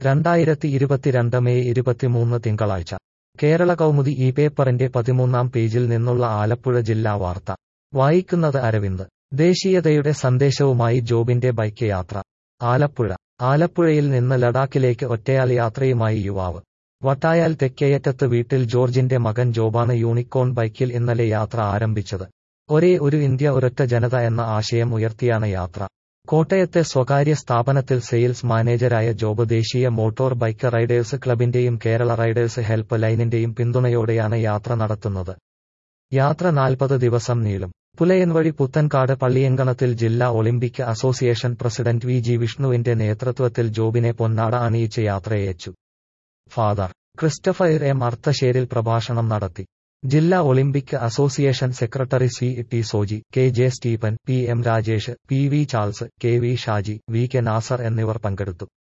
രണ്ടായിരത്തി ഇരുപത്തിരണ്ട് മെയ് ഇരുപത്തിമൂന്ന് തിങ്കളാഴ്ച കേരള കൗമുദി ഈ പേപ്പറിന്റെ പതിമൂന്നാം പേജിൽ നിന്നുള്ള ആലപ്പുഴ ജില്ലാ വാർത്ത വായിക്കുന്നത് അരവിന്ദ് ദേശീയതയുടെ സന്ദേശവുമായി ജോബിന്റെ ബൈക്ക് യാത്ര ആലപ്പുഴ ആലപ്പുഴയിൽ നിന്ന് ലഡാക്കിലേക്ക് ഒറ്റയാൽ യാത്രയുമായി യുവാവ് വട്ടായാൽ തെക്കേയറ്റത്ത് വീട്ടിൽ ജോർജിന്റെ മകൻ ജോബാണ് യൂണിക്കോൺ ബൈക്കിൽ ഇന്നലെ യാത്ര ആരംഭിച്ചത് ഒരേ ഒരു ഇന്ത്യ ഒരൊറ്റ ജനത എന്ന ആശയം ഉയർത്തിയാണ് യാത്ര കോട്ടയത്തെ സ്വകാര്യ സ്ഥാപനത്തിൽ സെയിൽസ് മാനേജരായ ജോബ് ദേശീയ മോട്ടോർ ബൈക്ക് റൈഡേഴ്സ് ക്ലബിന്റെയും കേരള റൈഡേഴ്സ് ഹെൽപ്പ് ലൈനിന്റെയും പിന്തുണയോടെയാണ് യാത്ര നടത്തുന്നത് യാത്ര നാൽപ്പത് ദിവസം നീളും പുലയൻവഴി പുത്തൻകാട് പള്ളിയങ്കണത്തിൽ ജില്ലാ olympic association president V G വിഷ്ണുവിന്റെ നേതൃത്വത്തിൽ ജോബിനെ പൊന്നാട അണിയിച്ച് യാത്രയച്ചു ഫാദർ ക്രിസ്റ്റഫർ എം അർത്തശ്ശേരിൽ പ്രഭാഷണം നടത്തി ജില്ലാ olympic association secretary C T Soji K J Stephen P M Rajesh P V Charles K V Shaji V K Nasar എന്നിവർ പങ്കെടുത്തു